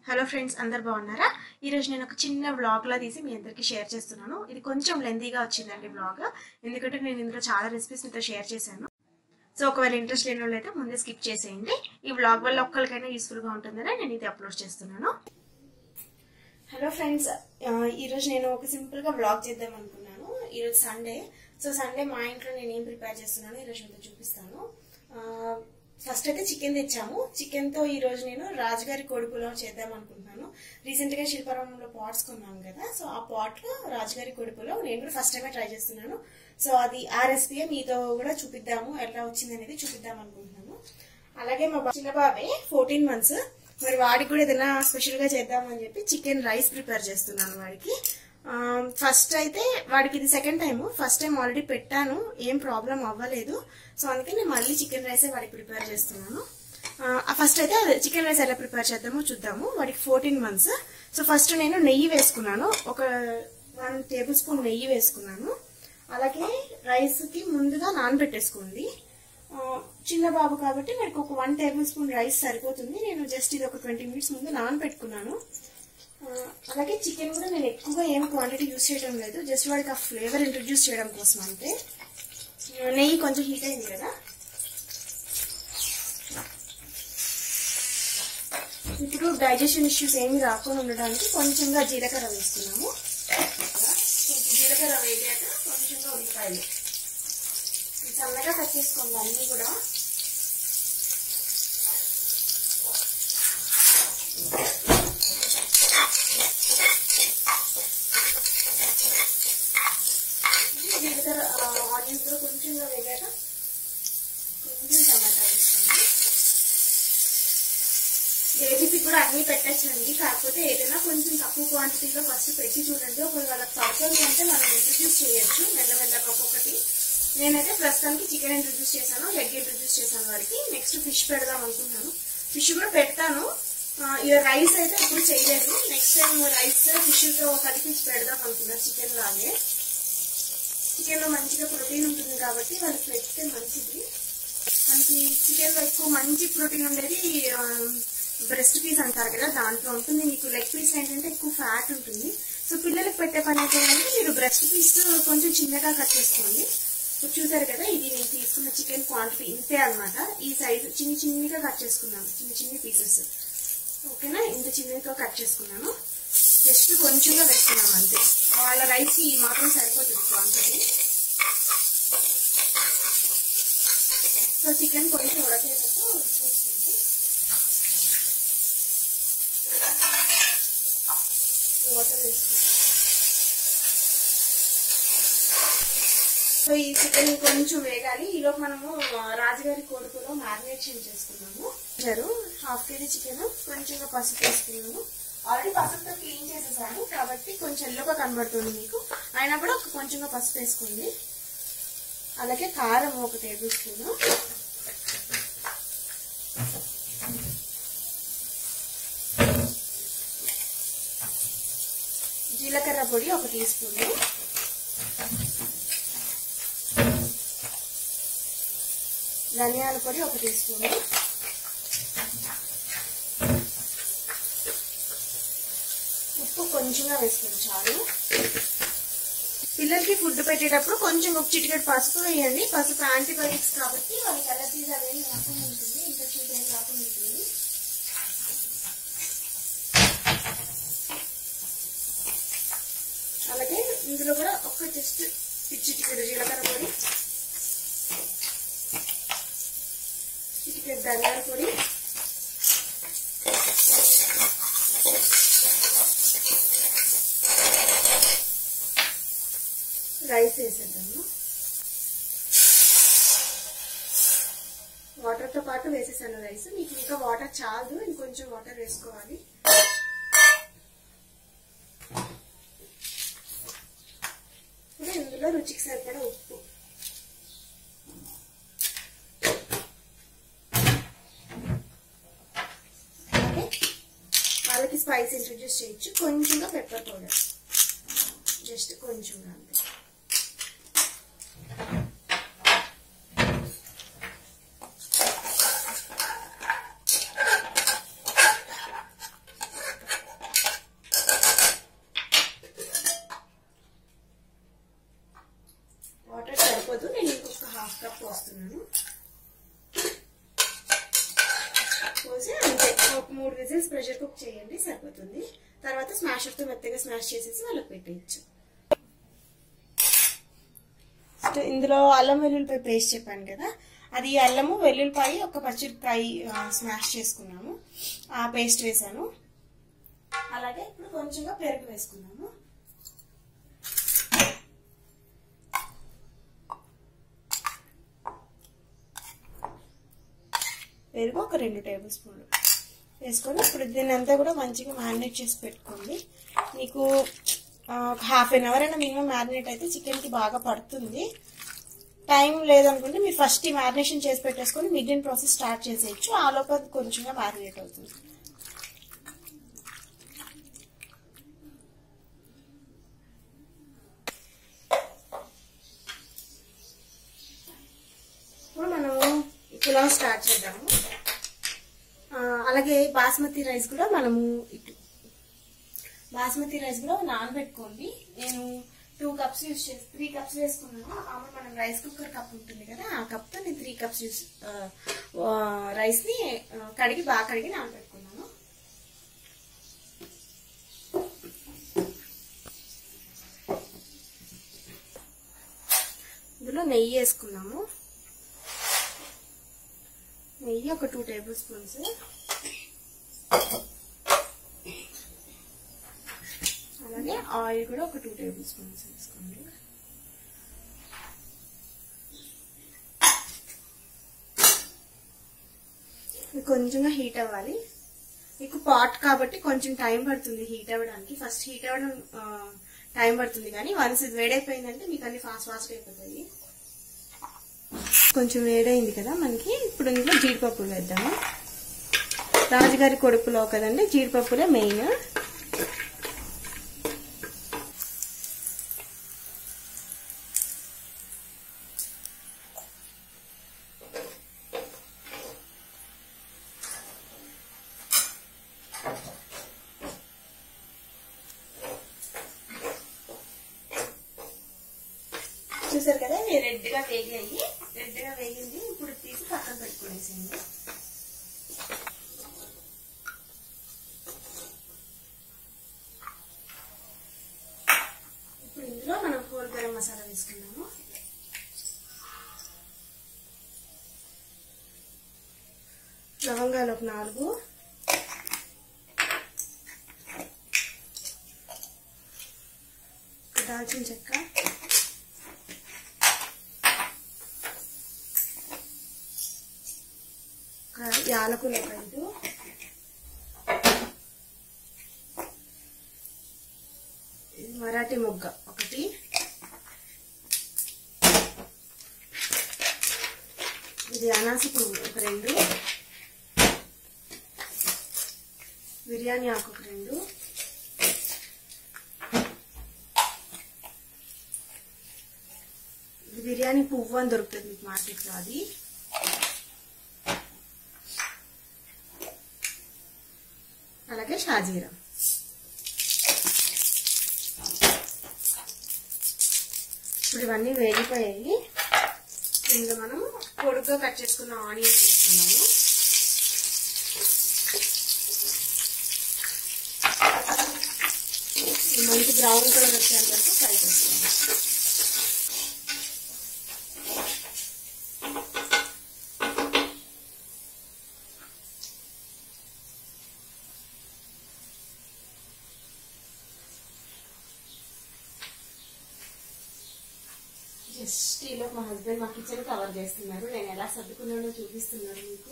Hello friends అందరు బాగున్నారా ఈరోజు నేను ఒక చిన్న వ్లాగ్లా తీసి మీ అందరికీ షేర్ చేస్తున్నాను ఇది కొంచెం లెందీగా వచ్చిందండి వ్లాగ్ ఎందుకంటే నేను ఇందులో చాలా రెసిపీస్ మీతో షేర్ చేశాను సో ఒకవేళ ఇంట్రెస్ట్ లేని వాళ్ళు అయితే ముందే స్కిప్ చేసేయండి ఈ వ్లాగ్ వల్ల ఒక్కరికైనా యూస్ఫుల్గా ఉంటుందని నేను ఇది అప్లోడ్ చేస్తున్నాను హలో ఫ్రెండ్స్ ఈరోజు నేను ఒక సింపుల్గా వ్లాగ్ చేద్దాం అనుకున్నాను ఈరోజు సండే సో సండే మా ఇంట్లో నేను ఏం ప్రిపేర్ చేస్తున్నాను ఈరోజు మీతో చూపిస్తాను ఫస్ట్ అయితే చికెన్ తెచ్చాము చికెన్ తో ఈ రోజు నేను రాజుగారి కోడి పులావ్ చేద్దాం అనుకుంటున్నాను రీసెంట్ గా శిల్పారామంలో పాట్స్ కొన్నాను కదా సో ఆ పాట్ లో రాజుగారి కోడి పులావ్ నేను కూడా ఫస్ట్ టైమే ట్రై చేస్తున్నాను సో అది ఆ రెసిపీ మీతో కూడా చూపిద్దాము ఎలా వచ్చింది అనేది చూపిద్దాం అనుకుంటున్నాను అలాగే మా బా- చిన్న బాబే ఫోర్టీన్ మంత్స్ మరి వాడికి కూడా ఏదైనా స్పెషల్ గా చేద్దామని చెప్పి చికెన్ రైస్ ప్రిపేర్ చేస్తున్నాను వాడికి ఫస్ట్ అయితే వాడికి ఇది second time first time already పెట్టాను ఏం ప్రాబ్లం అవ్వలేదు సో అందుకే నేను మళ్ళీ చికెన్ రైసే వాడికి ప్రిపేర్ చేస్తున్నాను ఫస్ట్ అయితే చికెన్ రైస్ ఎలా ప్రిపేర్ చేద్దామో చూద్దాము వాడికి ఫోర్టీన్ మంత్స్ సో ఫస్ట్ నేను నెయ్యి వేసుకున్నాను ఒక వన్ టేబుల్ స్పూన్ నెయ్యి వేసుకున్నాను అలాగే రైస్ కి ముందుగా నానబెట్టేసుకోండి ఆ, చిన్న బాబు కాబట్టి మనకు ఒక వన్ టేబుల్ స్పూన్ రైస్ సరిపోతుంది నేను జస్ట్ ఇది ఒక ట్వంటీ మినిట్స్ ముందు నానబెట్టుకున్నాను ఆ, అలాగే చికెన్ కూడా నేను ఎక్కువగా ఏం క్వాంటిటీ యూస్ చేయడం లేదు జస్ట్ వాడికి ఆ ఫ్లేవర్ ఇంట్రడ్యూస్ చేయడం కోసం అంతే ఆ, నెయ్యి కొంచెం హీట్ అయింది కదా ఇప్పుడు డైజెషన్ ఇష్యూస్ ఏమి రాకుండా ఉండడానికి కొంచెంగా జీలకర్ర వేస్తున్నాము కొంచెం జీలకర్ర వేగాక కొంచెంగా ఉల్లిపాయలు ఇది చల్లగా కట్ చేసుకోండి అన్నీ కూడా జీలకర్ర ఆనియన్స్ కూడా కొంచెంగా వేగాక కొంచెం టమాటా వేసుకోండి గ్రేవీకి కూడా అన్ని పెట్టచ్చండి కాకపోతే ఏదైనా కొంచెం తక్కువ క్వాంటిటీలో ఫస్ట్ పెట్టి చూడండి ఒకవేళ వాళ్ళకి పడుతుంది అంటే మనం ఇంట్రడ్యూస్ చేయొచ్చు మెల్లమెల్లగా ఒక్కొక్కటి నేనైతే ప్రస్తుతానికి చికెన్ ఇంట్రడ్యూస్ చేశాను ఎగ్ ఇంట్రడ్యూస్ చేశాను వాడికి నెక్స్ట్ ఫిష్ పెడదాం అనుకుంటున్నాను ఫిష్ కూడా పెడతాను ఆ, ఇక రైస్ అయితే ఇప్పుడు చేయలేదు నెక్స్ట్ టైం రైస్ ఫిష్తో కలిపి పెడదాం అనుకున్నాను చికెన్ లాగే చికెన్ లో మంచిగా ప్రోటీన్ ఉంటుంది కాబట్టి వాళ్ళకి పెడితే మంచిది మనకి చికెన్ లో ఎక్కువ మంచి ప్రోటీన్ ఉండేది బ్రెస్ట్ పీస్ అంటారు కదా దాంట్లో ఉంటుంది మీకు లెగ్ పీస్ ఏంటంటే ఎక్కువ ఫ్యాట్ ఉంటుంది సో పిల్లలకు పెట్టే పని అయితే కనుక మీరు బ్రెస్ట్ పీస్ కొంచెం చిన్నగా కట్ చేసుకోండి ఇప్పుడు చూసారు కదా ఇది నేను తీసుకున్న చికెన్ క్వాంటిటీ ఇంతే అన్నమాట ఈ సైజు చిన్ని చిన్నగా కట్ చేసుకున్నాను చిన్న చిన్ని పీసెస్ ఓకేనా ఇంత చిన్నగా కట్ చేసుకున్నాను జస్ట్ కొంచెంగా వేస్తున్నాం అంతే వాళ్ళ రైస్కి మాత్రం సరిపోతుంది క్వాంటిటీ సో చికెన్ కొంచెం ఉడకేటట్టు వచ్చేస్తుంది వాటర్ వేసుకుంటాం సో ఈ చికెన్ కొంచెం వేగాలి ఈలోపు మనము ఆ, రాజుగారి కోడుకులో మ్యారినేషన్ చేసుకున్నాము చారు హాఫ్ కేజీ చికెన్ కొంచెంగా పసుపు వేసుకున్నాము ఆల్రెడీ పసుపుతో క్లీన్ చేసేసాను కాబట్టి కొంచెం ఎల్లోగా కనబడుతుంది మీకు అయినా కూడా ఒక కొంచెంగా పసుపు వేసుకోండి అలాగే కారం ఒక టేబుల్ స్పూన్ జీలకర్ర పొడి ఒక టీ స్పూన్ ధనియాల పొడి ఒక టీ స్పూన్ ఉప్పు కొంచెంగా వేసుకోండి చాలు పిల్లలకి ఫుడ్ పెట్టేటప్పుడు కొంచెం ఒక చిటికెట్ పసుపు వేయండి పసుపు యాంటీబయాటిక్స్ కాబట్టి వాళ్ళకి అలర్జీస్ అవేమి రాకుండా ఉంటుంది ఇన్ఫెక్షన్స్ ఏం రాకుండా ఉంటుంది అలాగే ఇందులో కూడా ఒక జస్ట్ చిటికెడు జీలకర్ర పొడి చిటికెడు ధనియాల పొడి రైస్ వేసేద్దాము వాటర్తో పాటు వేసేసాను రైస్ మీకు ఇంకా వాటర్ చాలు ఇంకొంచెం వాటర్ వేసుకోవాలి ఇప్పుడు ఇందులో రుచికి సరిపడా ఉప్పు అలాగే వాళ్ళకి స్పైస్ ఇంట్రడ్యూస్ చేయొచ్చు కొంచెంగా పెప్పర్ పౌడర్ జస్ట్ కొంచెంగా అంతే కప్ పోస్తున్నాను పోసి అంతే ఒక మూడు విజిల్స్ ప్రెషర్ కుక్ చేయండి సరిపోతుంది తర్వాత స్మాషర్తో మెత్తగా స్మాష్ చేసేసి వాళ్ళకి పెట్టేయచ్చు ఇందులో అల్లం వెల్లుల్లిపాయ పేస్ట్ చెప్పాను కదా అది అల్లము వెల్లుల్లిపాయ ఒక పచ్చిమిరపకాయ స్మాష్ చేసుకున్నాము ఆ పేస్ట్ వేసాను అలాగే ఇప్పుడు కొంచెంగా పెరుగు వేసుకున్నాము పెరుగు ఒక రెండు టేబుల్ స్పూన్లు వేసుకొని ఇప్పుడు దీన్ని అంతా కూడా మంచిగా మ్యారినేట్ చేసి పెట్టుకోండి మీకు హాఫ్ అన్ అవర్ అయినా మినిమం మ్యారినేట్ అయితే చికెన్కి బాగా పడుతుంది టైం లేదనుకుంటే మీరు ఫస్ట్ ఈ మ్యారినేషన్ చేసి పెట్టేసుకొని మిగిలిన ప్రాసెస్ స్టార్ట్ చేసేయచ్చు ఆ లోపల కొంచెంగా మ్యారినేట్ అవుతుంది ఇప్పుడు మనము పులావ్ స్టార్ట్ చేద్దాము అలాగే బాస్మతి రైస్ కూడా మనము ఇటు బాస్మతి రైస్ కూడా నానబెట్టుకోండి నేను టూ కప్స్ యూస్ చేసి త్రీ కప్స్ వేసుకున్నాను మామూలు మనం రైస్ కుక్కర్ కప్ ఉంటుంది కదా ఆ కప్తో నేను త్రీ కప్స్ యూస్ రైస్ని కడిగి బాగా కడిగి నానబెట్టుకున్నాను ఇందులో నెయ్యి వేసుకున్నాము నెయ్యి ఒక టూ టేబుల్ స్పూన్స్ అలాగే ఆయిల్ కూడా ఒక టూ టేబుల్ స్పూన్స్ వేసుకోండి ఇది కొంచెంగా హీట్ అవ్వాలి మీకు పాట్ కాబట్టి కొంచెం టైం పడుతుంది హీట్ అవ్వడానికి ఫస్ట్ హీట్ అవ్వడం టైం పడుతుంది కానీ వన్స్ ఇది వేడైపోయిందంటే మీకు అన్ని ఫాస్ట్ ఫాస్ట్ అయిపోతాయి కొంచెం వేడైంది కదా మనకి ఇప్పుడు ఇందులో జీడిపప్పులు వేద్దాము రాజుగారి కొడుకులో కదండి జీడిపప్పులే మెయిన్ చూసారు కదా ఇవి రెడ్ గా వేగాయి రెడ్ గా వేగింది ఇప్పుడు తీసి పక్కన పెట్టుకునేసింది ఇప్పుడు ఇందులో మనం హోల్ గరం మసాలా వేసుకున్నాము లవంగాలు ఒక నాలుగు దాల్చిన చెక్క యాలకులు ఒక ఐదు ఇది మరాఠీ మొగ్గ ఒకటి ఇది అనాస పువ్వు ఒక రెండు బిర్యానీ ఆకు ఒక రెండు ఇది బిర్యానీ పువ్వు అని దొరుకుతుంది మీకు మార్కెట్లో అది అలాగే షాజీరా ఇప్పుడు ఇవన్నీ వేగిపోయాయి ఇందులో మనం పొడుగ్గా కట్ చేసుకున్న ఆనియన్స్ వేసుకున్నాము మంచి బ్రౌన్ కలర్ వచ్చేంత వరకు ఫ్రై చేసుకున్నాం జస్ట్ ఇలా మా హస్బెండ్ మా కిచెన్ కవర్ చేస్తున్నారు నేను ఎలా సర్దుకున్నానో చూపిస్తున్నారు మీకు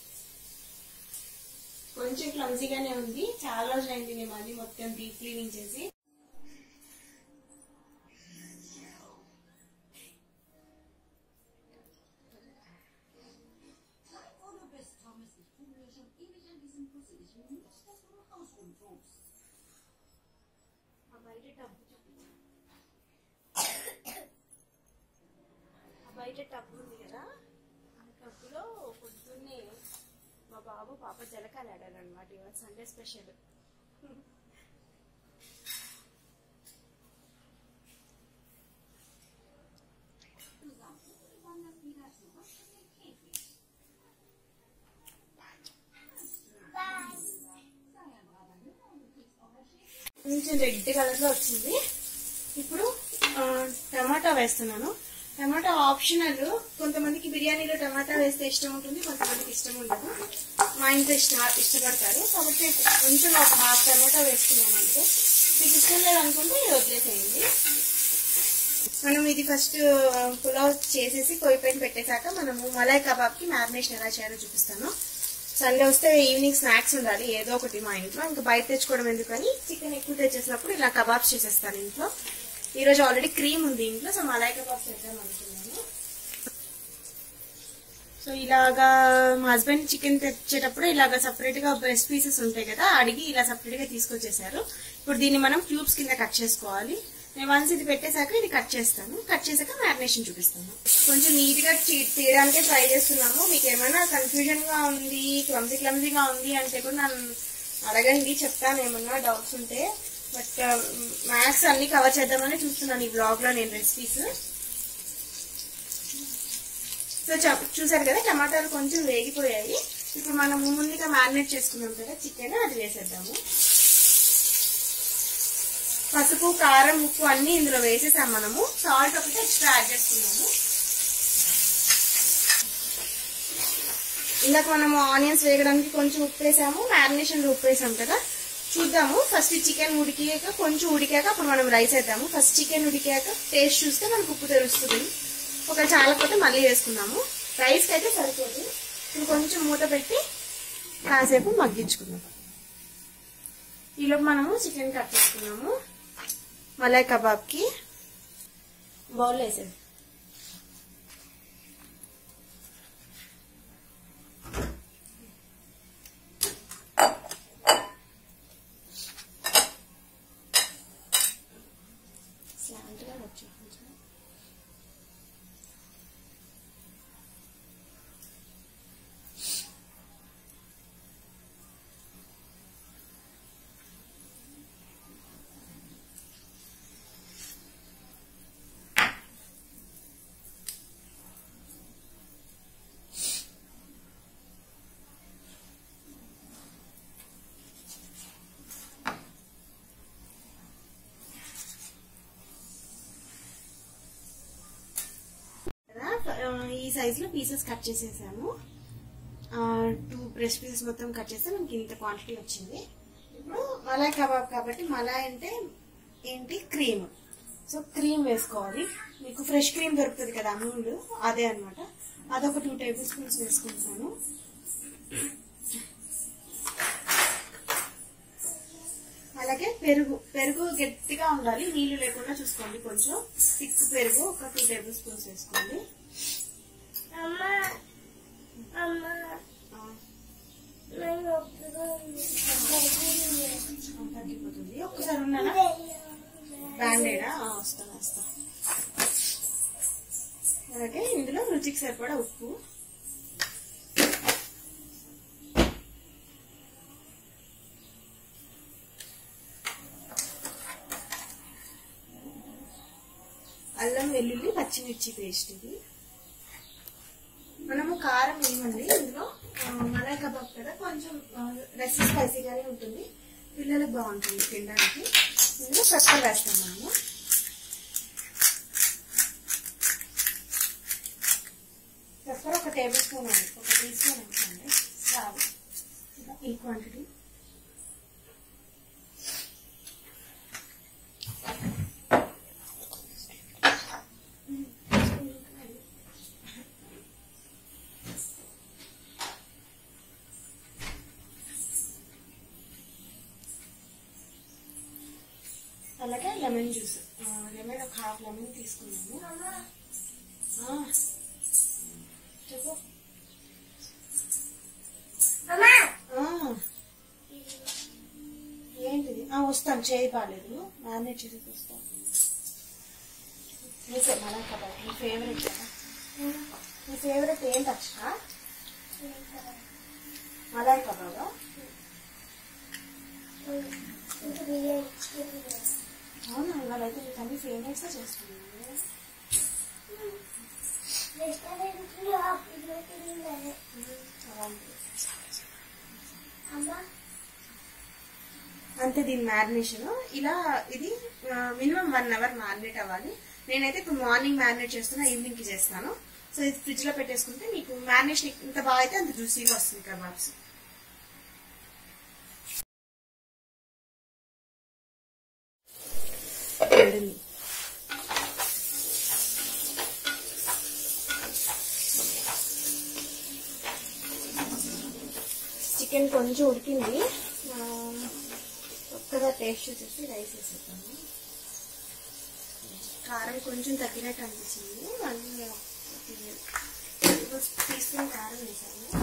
కొంచెం క్లమ్జీగానే ఉంది చాలా రోజులైంది మేము అది మొత్తం డీప్ క్లీనింగ్ చేసి బయట డబ్బు బయట టబ్ ఉంది కదా ఆ టబ్లో పొద్దున్నే మా బాబు పాప జలకాలు ఆడారు అనమాట ఇవాళ సండే స్పెషల్ కొంచెం రెడ్ కలర్ లో వచ్చింది ఇప్పుడు ఆ, టమాటా వేస్తున్నాను టమాటా ఆప్షనల్ కొంతమందికి బిర్యానీలో టమాటా వేస్తే ఇష్టం ఉంటుంది కొంతమందికి ఇష్టం ఉండదు మా ఇంట్లో ఇష్ట ఇష్టపడతారు కాబట్టి కొంచెం ఒక హాఫ్ టమాటా వేసుకున్నాను అంటే మీకు ఇష్టం లేదనుకుంటే ఇది వదిలేసేయండి మనం ఇది ఫస్ట్ పులావ్ చేసేసి కొయ్యి పైన పెట్టేశాక మనము మలాయ్ కబాబ్కి మ్యారినేషన్ ఎలా చేయాలో చూపిస్తాను సండే వస్తే ఈవినింగ్ స్నాక్స్ ఉండాలి ఏదో ఒకటి మా ఇంట్లో ఇంకా బయట తెచ్చుకోవడం ఎందుకని చికెన్ ఎక్కువ తెచ్చేసినప్పుడు ఇలా కబాబ్స్ చేసేస్తాను ఇంట్లో ఈ రోజు ఆల్రెడీ క్రీమ్ ఉంది ఇంట్లో సో మలాయ్ కబాబ్ చేద్దాం అనుకున్నాను సో ఇలాగా మా హస్బెండ్ చికెన్ తెచ్చేటప్పుడు ఇలాగా సపరేట్ గా బ్రెస్ట్ పీసెస్ ఉంటాయి కదా అడిగి ఇలా సపరేట్ గా తీసుకొచ్చేసారు ఇప్పుడు దీన్ని మనం క్యూబ్స్ కింద కట్ చేసుకోవాలి నేను వన్స్ ఇది పెట్టేశాక ఇది కట్ చేస్తాను కట్ చేశాక మ్యారినేషన్ చూపిస్తాను కొంచెం నీట్ గా చే- చేయడానికే ట్రై చేస్తున్నాము మీకు ఏమైనా కన్ఫ్యూజన్ గా ఉంది క్లమ్జీ క్లమ్జీగా ఉంది అంటే కూడా నన్ను అడగండి చెప్తాను ఏమన్నా డౌట్స్ ఉంటే బట్ మ్యాథ్స్ అన్ని కవర్ చేద్దామని చూస్తున్నాను ఈ బ్లాగ్ లో నేను రెసిపీస్ సో చ- చూసారు కదా టమాటాలు కొంచెం వేగిపోయాయి ఇప్పుడు మనం ముందుగా మ్యారినేట్ చేసుకున్నాం కదా చికెన్ అది వేసేద్దాము పసుపు కారం ఉప్పు అన్ని ఇందులో వేసేసాం మనము సాల్ట్ ఒకటి ఎక్స్ట్రా యాడ్ చేసుకున్నాము ఇందాక మనము ఆనియన్స్ వేయడానికి కొంచెం ఉప్పు వేసాము మ్యారినేషన్ ఉప్పు వేసాం కదా చూద్దాము ఫస్ట్ చికెన్ ఉడికాక కొంచెం ఉడికాక అప్పుడు మనం రైస్ వేద్దాము ఫస్ట్ చికెన్ ఉడికాక టేస్ట్ చూస్తే మనకు ఉప్పు తెలుస్తుంది ఒక చాలకపోతే మళ్ళీ వేసుకున్నాము రైస్కి అయితే సరిపోదు ఇప్పుడు కొంచెం మూత పెట్టి కాసేపు మగ్గించుకుందాం ఈలోపు మనము చికెన్ కట్ చేసుకున్నాము మలాయ్ కబాబ్కి బౌల్ వేసేది స్లాంట్గా వచ్చి కొంచెం కదా ఆ, ఈ సైజ్ లో పీసెస్ కట్ చేసేసాము టూ బ్రెస్ట్ పీసెస్ మొత్తం కట్ చేస్తే మనకి ఇంత క్వాంటిటీ వచ్చింది ఇప్పుడు మలాయ్ కబాబ్ కాబట్టి మలాయ్ అంటే ఏంటి క్రీమ్ సో క్రీమ్ వేసుకోవాలి మీకు ఫ్రెష్ క్రీమ్ దొరుకుతుంది కదా అమూల్ అదే అన్నమాట అదొక టూ టేబుల్ స్పూన్స్ వేసుకుంటాను అలాగే పెరుగు పెరుగు గట్టిగా ఉండాలి నీళ్లు లేకుండా చూసుకోండి కొంచెం థిక్ పెరుగు ఒక టూ టేబుల్ స్పూన్స్ వేసుకోండి అమ్మా అమ్మా ఆ, నాకు నొప్పిగా ఉంది. తగ్గిపోతుంది ఒక్కసారి ఉన్నానా బ్యాండేడా ఆ, వస్తాను వస్తాను అలాగే ఇందులో రుచికి సరిపడా ఉప్పు అల్లం వెల్లుల్లి పచ్చిమిర్చి పేస్ట్ ఇది మనము కారం ఏమండి ఇందులో ఆ, మలాయ్ కబాబ్ కదా కొంచెం రెస్ స్పైసీగానే ఉంటుంది పిల్లలకు బాగుంటుంది తినడానికి ఇందులో పెప్పర్ వేస్తాం మనము పెప్పర్ ఒక టేబుల్ స్పూన్ అండి ఒక టీ స్పూన్ అనుకోండి చాలు ఇలా ఈ క్వాంటిటీ అలాగే లెమన్ జ్యూస్ లెమన్ ఒక హాఫ్ లెమన్ తీసుకున్నాము ఆ, చెప్పు అమ్మా ఆ, ఏంటిది ఆ, వస్తాను చేయి బాగాలేదు మ్యారినేట్ చేసి వస్తాను నీకే మళ్ళా కబాబ్ నీ ఫేవరెట్ కదా నీ ఫేవరెట్ ఏంటి అక్ష మలాయ్ కబాబా ఇంకా బిర్యానీ చికెన్ బిర్యానీ. అవునా ఇవాళైతే నీకు అన్ని ఫేవరెట్స్ చేస్తున్నాను రెస్టారెంట్లో అప్పుడు తిన్నాను. అమ్మా అంతే దీని మ్యారినేషన్ ఇలా ఇది మినిమం వన్ అవర్ మ్యారినేట్ అవ్వాలి నేనైతే ఇప్పుడు మార్నింగ్ మ్యారినేట్ చేస్తున్నా ఈవినింగ్ కి చేస్తాను సో ఇది ఫ్రిడ్జ్ లో పెట్టేసుకుంటే మీకు మ్యారినేషన్ ఇంత బాగా అయితే అంత జ్యూసీగా వస్తుంది కబాబ్స్ చూడండి చికెన్ కొంచెం ఉడికింది ఆ, ఒక్కగా టేస్ట్ చేసేసి రైస్ వేసేద్దాము కారం కొంచెం తగ్గినట్టు అనిపించింది మళ్ళీ నేను ఒక టీ స్పూన్ కారం వేసాను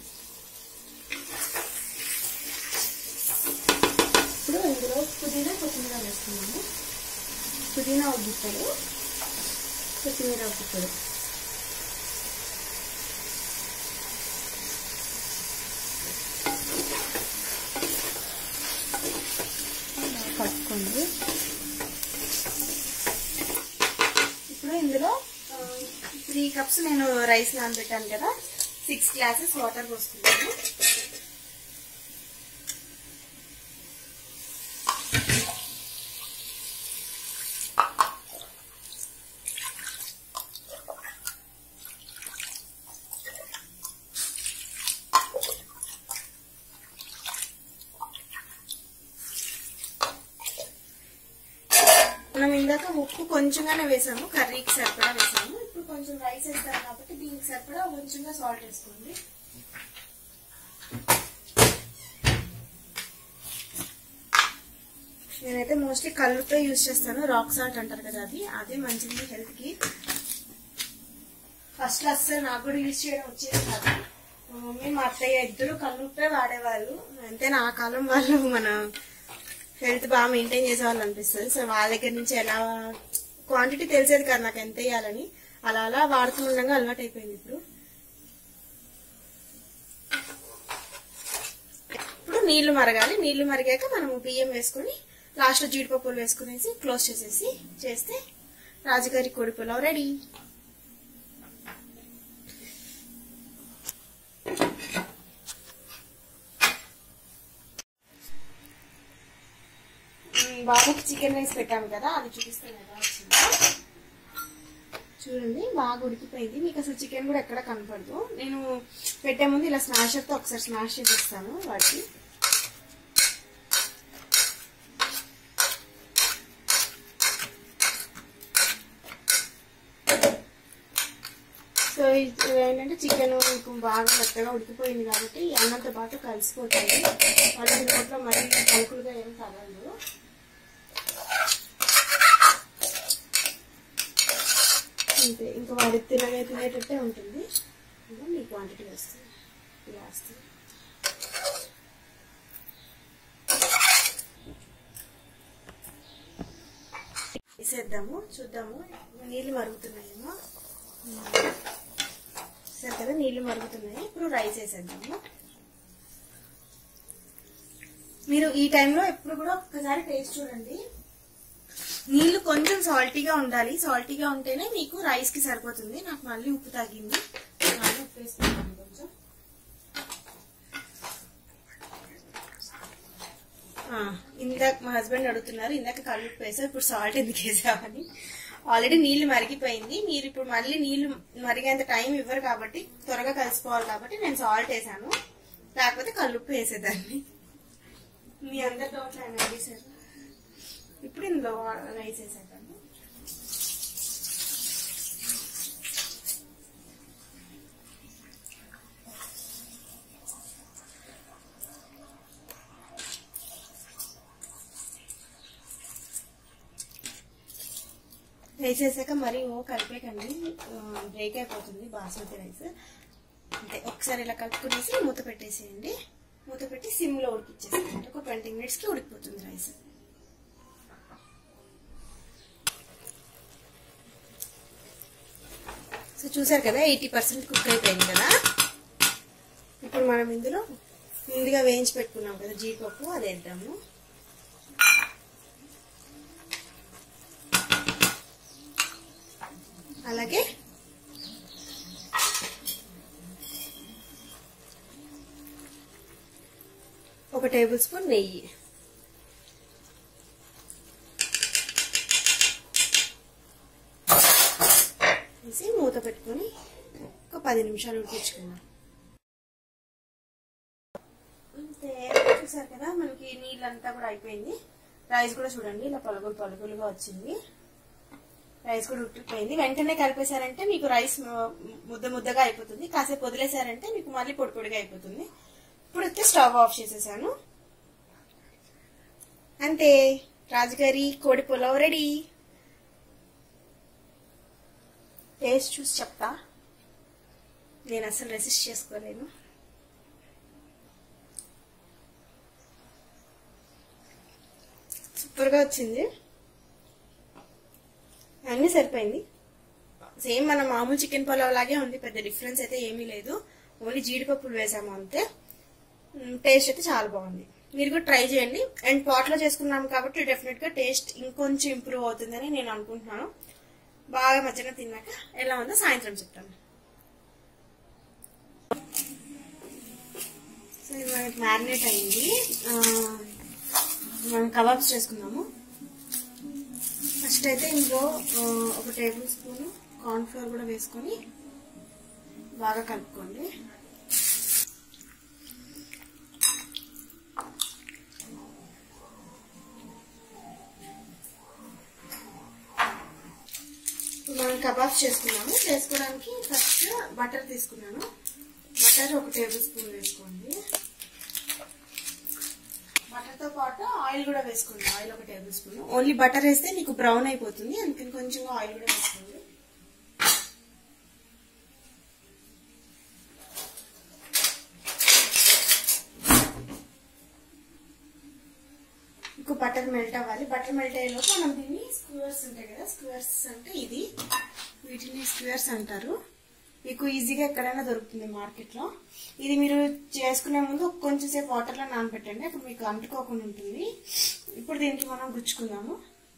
ఇప్పుడు ఇందులో పుదీనా కొత్తిమీర వేస్తున్నాము పుదీనా ఒక గుట్టలు కొత్తిమీర ఒక గుట్టలు కలుపుకోండి ఇప్పుడు ఇందులో త్రీ కప్స్ నేను రైస్ నానబెట్టాను కదా సిక్స్ గ్లాసెస్ వాటర్ పోసుకున్నాను మనం ఇందాక ఉప్పు కొంచెంగానే వేసాము కర్రీకి సరిపడా వేసాము ఇప్పుడు కొంచెం రైస్ వేస్తాం కాబట్టి దీనికి సరిపడా కొంచెంగా సాల్ట్ వేసుకోండి నేనైతే మోస్ట్లీ కళ్ళుతో యూజ్ చేస్తాను రాక్ సాల్ట్ అంటారు కదా అది అదే మంచిది హెల్త్ కి ఫస్ట్ అస్సలు నాకు కూడా యూజ్ చేయడం వచ్చేది కాదు మా మమ్మీ మా అత్తయ్య ఇద్దరు కళ్ళుప్పే వాడేవాళ్ళు అంతే నా కాలం వాళ్ళు మన హెల్త్ బాగా మెయింటైన్ చేసేవాళ్ళు అనిపిస్తుంది సో వాళ్ళ దగ్గర నుంచి ఎలా క్వాంటిటీ తెలిసేది కాదు నాకు ఎంత వేయాలని అలా అలా వాడుతుండగా అలవాటు అయిపోయింది ఇప్పుడు ఇప్పుడు నీళ్లు మరగాలి నీళ్లు మరిగాక మనం బియ్యం వేసుకొని లాస్ట్ లో జీడిపప్పులు వేసుకునేసి క్లోజ్ చేసేసి చేస్తే రాజుగారి కోడి పులావ్ రెడీ ఉమ్, బాబుకి చికెన్ రైస్ పెట్టాము కదా అది చూపిస్తాను ఎలా వచ్చిందో చూడండి బాగా ఉడికిపోయింది మీకు అసలు చికెన్ కూడా ఎక్కడ కనపడదు నేను పెట్టే ముందు ఇలా స్మాషర్తో ఒకసారి స్మాష్ చేసేస్తాను వాటికి సో ఇది ఏంటంటే చికెన్ మీకు బాగా మెత్తగా ఉడికిపోయింది కాబట్టి ఈ అన్నంతో పాటు కలిసిపోతుంది వాళ్ళకి నోట్లో మరీ కలుకులుగా ఏం తగలదు అంతే ఇంకా వాడి తినగా తినేటట్టే ఉంటుంది ఇంకా మీ క్వాంటిటీ వస్తుంది ఇలా వస్తుంది వేసేద్దాము చూద్దాము నీళ్ళు మరుగుతున్నాయేమో సరే కదా నీళ్లు మరుగుతున్నాయి ఇప్పుడు రైస్ వేసేద్దాము మీరు ఈ టైంలో ఎప్పుడు కూడా ఒక్కసారి టేస్ట్ చూడండి నీళ్లు కొంచెం సాల్టీగా ఉండాలి సాల్టీగా ఉంటేనే మీకు రైస్ కి సరిపోతుంది నాకు మళ్ళీ ఉప్పు తగ్గింది మళ్ళీ ఉప్పు వేసుకుంటాను కొంచెం ఆ, ఇందాక మా హస్బెండ్ అడుగుతున్నారు ఇందాక కళ్ళు ఉప్పు వేసావు ఇప్పుడు సాల్ట్ ఎందుకు వేసావని ఆల్రెడీ నీళ్లు మరిగిపోయింది మీరు ఇప్పుడు మళ్ళీ నీళ్లు మరిగేంత టైం ఇవ్వరు కాబట్టి త్వరగా కలిసిపోవాలి కాబట్టి నేను సాల్ట్ వేసాను లేకపోతే కల్లుప్పు వేసేదాన్ని మీ అందరి డౌట్లు ఆయన అడిగేశారు ఇప్పుడు ఇందులో రైస్ వేసేద్దాము రైస్ వేసాక మరీ ఓ కలిపేకండి బ్రేక్ అయిపోతుంది బాస్మతి రైస్ అంతే ఒకసారి ఇలా కలుపుకునేసి మూత పెట్టేసేయండి మూత పెట్టి సిమ్లో ఉడికిచ్చేసేయండి ఒక ట్వంటీ మినిట్స్కి ఉడికిపోతుంది రైస్ సో చూసారు కదా ఎయిటీ పర్సెంట్ కుక్ అయిపోయింది కదా ఇప్పుడు మనం ఇందులో ముందుగా వేయించి పెట్టుకున్నాం కదా జీడిపప్పు అది వేద్దాము అలాగే ఒక టేబుల్ స్పూన్ నెయ్యి తీసి మూత పెట్టుకొని ఒక పది నిమిషాలు ఉడికించుకుందాం అంతే చూసారు కదా మనకి నీళ్ళంతా కూడా అయిపోయింది రైస్ కూడా చూడండి ఇలా పలుగులు పలుగులుగా వచ్చింది రైస్ కూడా ఉడికిపోయింది వెంటనే కలిపేశారంటే మీకు రైస్ ము- ముద్ద ముద్దగా అయిపోతుంది కాసేపు వదిలేశారంటే మీకు మళ్ళీ పొడి పొడిగా అయిపోతుంది ఇప్పుడు అయితే స్టవ్ ఆఫ్ చేసేసాను అంతే రాజుగారి కోడి పులావ్ రెడీ టేస్ట్ చూసి చెప్తా నేను అసలు రెసిస్ట్ చేసుకోలేను సూపర్గా వచ్చింది అన్నీ సరిపోయింది సేమ్ మన మామూలు చికెన్ పులావ్ లాగే ఉంది పెద్ద డిఫరెన్స్ అయితే ఏమీ లేదు ఓన్లీ జీడిపప్పులు వేసాము అంతే టేస్ట్ అయితే చాలా బాగుంది మీరు కూడా ట్రై చేయండి అండ్ పాట్లో చేసుకున్నాం కాబట్టి డెఫినెట్ గా టేస్ట్ ఇంకొంచెం ఇంప్రూవ్ అవుతుందని నేను అనుకుంటున్నాను బాగా మధ్యాహ్నం తిన్నాక ఎలా ఉందో సాయంత్రం చెప్తాను సో ఇది మనకి మ్యారినేట్ అయింది ఆ, మనం కబాబ్స్ చేసుకుందాము ఫస్ట్ అయితే ఇందులో ఆ, ఒక టేబుల్ స్పూన్ కార్న్ ఫ్లోర్ కూడా వేసుకొని బాగా కలుపుకోండి ఇప్పుడు మనం కబాబ్స్ చేసుకున్నాము చేసుకోవడానికి ఫస్ట్ బటర్ తీసుకున్నాను బటర్ ఒక టేబుల్ స్పూన్ వేసుకోండి బటర్తో పాటు ఆయిల్ కూడా వేసుకోండి ఆయిల్ ఒక టేబుల్ స్పూన్ ఓన్లీ బటర్ వేస్తే మీకు బ్రౌన్ అయిపోతుంది అందుకని కొంచెం ఆయిల్ కూడా వేసుకోండి ఇంకో బటర్ మెల్ట్ అవ్వాలి బటర్ మెల్ట్ అయ్యేలోపు మనం దీన్ని స్క్యూర్స్ ఉంటాయి కదా స్క్యూర్స్ అంటే ఇది వీటిని స్క్యూర్స్ అంటారు మీకు ఈజీగా ఎక్కడైనా దొరుకుతుంది మార్కెట్లో ఇది మీరు చేసుకునే ముందు కొంచెం సేపు వాటర్లో నానబెట్టండి అప్పుడు మీకు అంటుకోకుండా ఉంటుంది ఇప్పుడు దీనికి మనం గుచ్చుకుందాము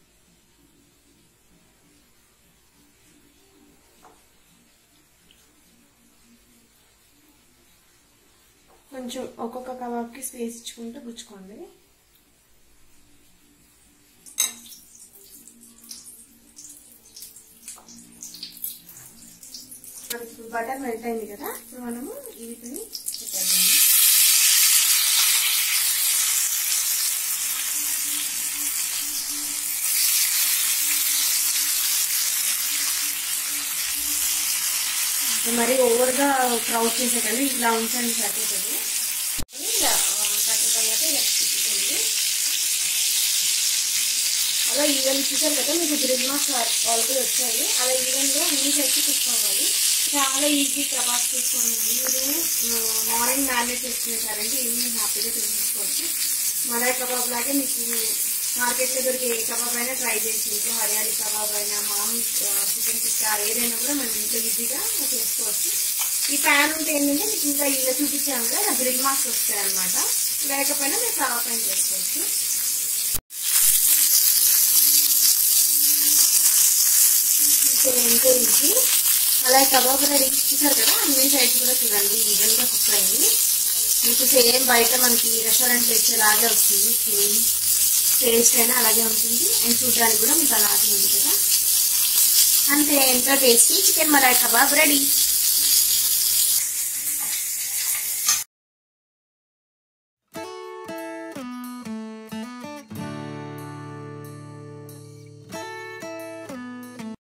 కొంచెం ఒక్కొక్క కబాబ్కి స్పేస్ ఇచ్చుకుంటూ గుచ్చుకోండి మనకి ఇప్పుడు బటర్ మెల్ట్ అయింది కదా ఇప్పుడు మనము వీటిని పెట్టేద్దాము మరి ఓవర్గా క్రౌడ్ చేసేటండి ఇలా ఉంచండి సరిపోతుంది ఇలా కట్టేటయ్యాక ఇలా తిప్పుకోండి అలా ఈవెన్ చూసారు కదా మీకు గ్రిల్ మార్క్స్ ఆల్రెడీ వచ్చాయి అలా ఈవెన్గా అన్ని సైడ్కి కుట్టుకోవాలి చాలా ఈజీ కబాబ్ తీసుకోండి మీరు మార్నింగ్ మ్యారినేట్ చేసుకునేసారంటే ఈవినింగ్ హ్యాపీగా తీసుకోవచ్చు మలై కబాబ్ లాగే మీకు మార్కెట్లో దొరికే ఏ కబాబ్ అయినా ట్రై చేసి ఇంట్లో హరియాలి కబాబ్ అయినా మామూలు చికెన్ టిక్కా ఏదైనా కూడా మనం ఇంట్లో ఈజీగా చేసుకోవచ్చు ఈ ప్యాన్ ఉంటే ఏంటంటే మీకు ఇంకా ఇలా చూపించాను కదా గ్రిల్ మార్క్స్ వస్తాయి అనమాట లేకపోయినా మీరు తవా పైన చేసుకోవచ్చు ఎంతో ఈజీ అలాగే కబాబ్ రెడీ చూసారు కదా అన్ని సైడ్స్ కూడా చూడండి ఈవెన్ గా కుక్ అయింది మీకు సేమ్ బయట మనకి రెస్టారెంట్ ఇచ్చేలాగే వస్తుంది సేమ్ టేస్ట్ అయినా అలాగే ఉంటుంది అండ్ చూడడానికి కూడా మీకు అలాగే ఉంది కదా అంతే ఎంతో tasty chicken malai kebab ready